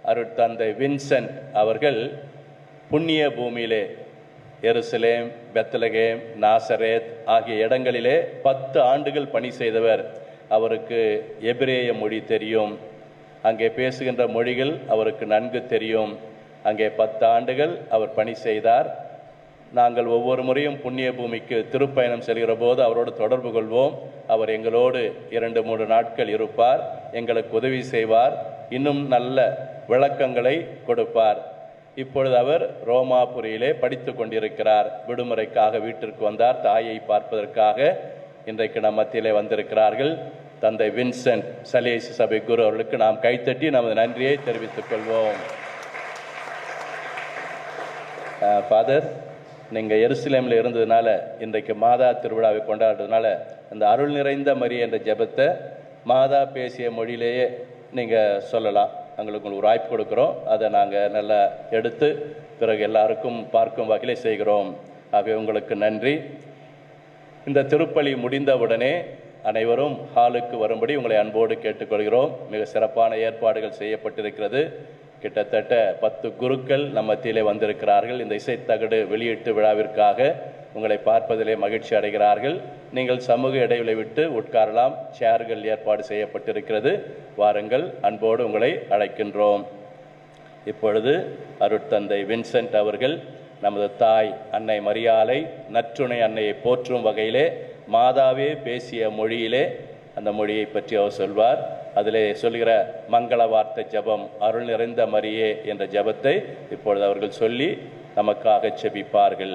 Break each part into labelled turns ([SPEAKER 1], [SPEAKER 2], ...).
[SPEAKER 1] அருட்தந்தை வின்சென்ட் அவர்கள் புண்ணிய பூமியிலே எருசலேம் பெத்லகேம் நாசரேத் ஆகிய இடங்களிலே பத்து ஆண்டுகள் பணி செய்தவர் அவருக்கு எபிரேய மொழி தெரியும் அங்கே பேசுகின்ற மொழிகள் அவருக்கு நன்கு தெரியும் அங்கே பத்து ஆண்டுகள் அவர் பணி செய்தார் நாங்கள் ஒவ்வொரு முறையும் புண்ணிய பூமிக்கு திருப்பயணம் செல்கிற போது அவரோடு தொடர்பு கொள்வோம் அவர் எங்களோடு இரண்டு மூன்று நாட்கள் இருப்பார் எங்களுக்கு உதவி செய்வார் இன்னும் நல்ல விளக்கங்களை கொடுப்பார் இப்பொழுது அவர் ரோமாபுரியிலே படித்து கொண்டிருக்கிறார் விடுமுறைக்காக வீட்டிற்கு வந்தார் தாயை பார்ப்பதற்காக இன்றைக்கு நம் மத்தியிலே வந்திருக்கிறார்கள் தந்தை வின்சென்ட் சலேசி சபை குரு அவர்களுக்கு நாம் கைத்தட்டி நமது நன்றியை தெரிவித்துக் கொள்வோம் ஃபாதர் நீங்கள் எருசலேமில் இருந்ததுனால இன்றைக்கு மாதா திருவிழாவை கொண்டாடுறதுனால அந்த அருள் நிறைந்த மரி என்ற ஜெபத்தை மாதா பேசிய மொழியிலேயே நீங்கள் சொல்லலாம் எங்களுக்கு ஒரு வாய்ப்பு கொடுக்குறோம் அதை நாங்கள் நல்லா எடுத்து பிறகு எல்லாருக்கும் பார்க்கும் வகையிலே செய்கிறோம் ஆகவே உங்களுக்கு நன்றி இந்த திருப்பலி முடிந்தவுடனே அனைவரும் ஹாலுக்கு வரும்படி உங்களை அன்போடு கேட்டுக்கொள்கிறோம் மிக சிறப்பான ஏற்பாடுகள் செய்யப்பட்டிருக்கிறது கிட்டத்தட்ட பத்து குருக்கள் நம்ம மத்தியிலே வந்திருக்கிறார்கள் இந்த இசைத்தகடு வெளியீட்டு விழாவிற்காக உங்களை பார்ப்பதிலே மகிழ்ச்சி அடைகிறார்கள் நீங்கள் சமூக இடைவெளி விட்டு உட்காரலாம் சேர்கள் ஏற்பாடு செய்யப்பட்டிருக்கிறது வாருங்கள் அன்போடு உங்களை அழைக்கின்றோம் இப்பொழுது அருட்தந்தை வின்சென்ட் அவர்கள் நமது தாய் அன்னை மரியாலை நற்றுணை அன்னையை போற்றும் வகையிலே மாதாவே பேசிய மொழியிலே அந்த மொழியை பற்றி அவர் சொல்வார் அதிலே சொல்கிற மங்கள வார்த்தை ஜபம் அருள் நிறைந்த மரியே என்ற ஜபத்தை இப்பொழுது அவர்கள் சொல்லி நமக்காக செபிப்பார்கள்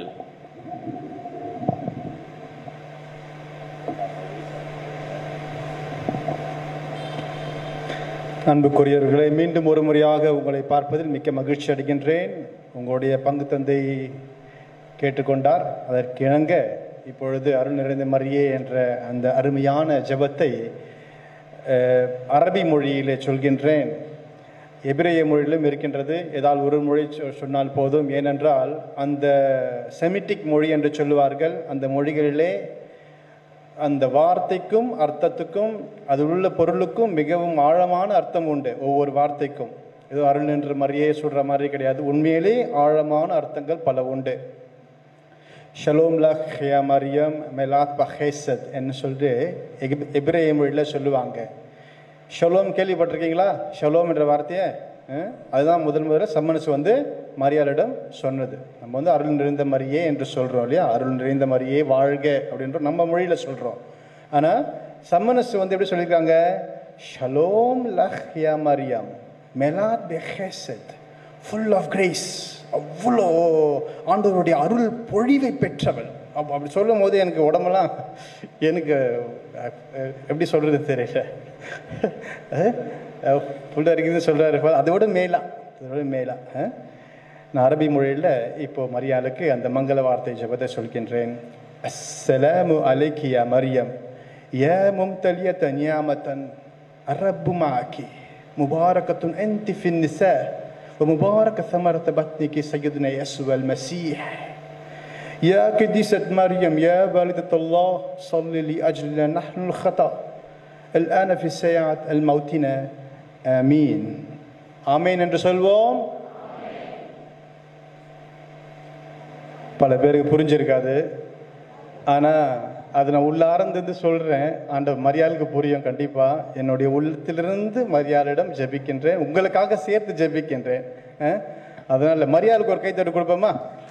[SPEAKER 2] அன்புக்குரியவர்களை மீண்டும் ஒரு முறையாக உங்களை பார்ப்பதில் மிக்க மகிழ்ச்சி அடைகின்றேன் உங்களுடைய பங்கு தந்தை கேட்டுக்கொண்டார் அதற்கு இணங்க இப்பொழுது அருள் நிறைந்த மரியே என்ற அந்த அருமையான ஜெபத்தை அஹ், அரபி மொழியிலே சொல்கின்றேன் எபிரேய மொழியிலும் இருக்கின்றது ஏதாவது ஒரு மொழி சொ- சொன்னால் போதும் ஏனென்றால் அந்த செமிட்டிக் மொழி என்று சொல்லுவார்கள் அந்த மொழிகளிலே அந்த வார்த்தைக்கும் அர்த்தத்துக்கும் அதில் உள்ள பொருளுக்கும் மிகவும் ஆழமான அர்த்தம் உண்டு ஒவ்வொரு வார்த்தைக்கும் ஏதோ அருள் என்று மரியே சொல்ற மாதிரி கிடையாது உண்மையிலே ஆழமான அர்த்தங்கள் பல உண்டு ஷலோம் லக் ஹியா மரியம் மெலாத் பஹேசத் என்று சொல்லிட்டு எகிப்- எபிரேய மொழியில் சொல்லுவாங்க ஷலோம் கேள்விப்பட்டிருக்கீங்களா ஷலோம் என்ற வார்த்தையை அஹ், அதுதான் முதல் முதல்ல சம்மனஸ் வந்து மரியாளிடம் சொன்னது நம்ம வந்து அருள் நிறைந்த மரியே என்று சொல்கிறோம் இல்லையா அருள் நிறைந்த மரியே வாழ்க அப்படின்ற நம்ம மொழியில் சொல்கிறோம் ஆனால் சம்மனஸ் வந்து எப்படி சொல்லியிருக்காங்க ஷலோம் லஹ் யா மரியம் மெலாத் பெஹேசத் ஃபுல் ஆஃப் கிரேஸ் அவ்வளோ ஆண்டவருடைய அருள் பொழிவை பெற்றவள் அப்ப அப்படி சொல்லும் போது எனக்கு உடம்பெல்லாம் எனக்கு அஹ், அஹ், எப்படி சொல்கிறது தெரியல ஃபுல் அடிக்குதுன்னு சொல்கிறாரு அதை விட மேலா அதை விட மேலா அஹ்? நான் அரபி மொழியில் இப்போ மரியாளுக்கு அந்த மங்கள வார்த்தை ஜெபத்தை சொல்கின்றேன் அஸ்ஸலாமு அலைக்கி யா மரியம் யா மும்தலியத நியாமத்தன் الرب معك مباركة أنت في النساء ومبارك ثمرة بطنك سيدنا يسوع المسيح يا قديسة مريم يا والدة الله صل لأجلنا نحن الخطأ الآن في ساعة الموتنا آمين آمين என்று சொல்வோம் பல பேருக்கு புரிஞ்சிருக்காது ஆனால் அதை நான் உள்ளார்ந்து சொல்கிறேன் ஆண்டவர் மரியாளுக்கு புரியும் கண்டிப்பாக என்னுடைய உள்ளத்திலிருந்து மரியாளிடம் ஜெபிக்கின்றேன் உங்களுக்காக சேர்த்து ஜெபிக்கின்றேன் அஹ்? அதனால மரியாளுக்கு ஒரு கைத்தட்டு கொடுப்போமா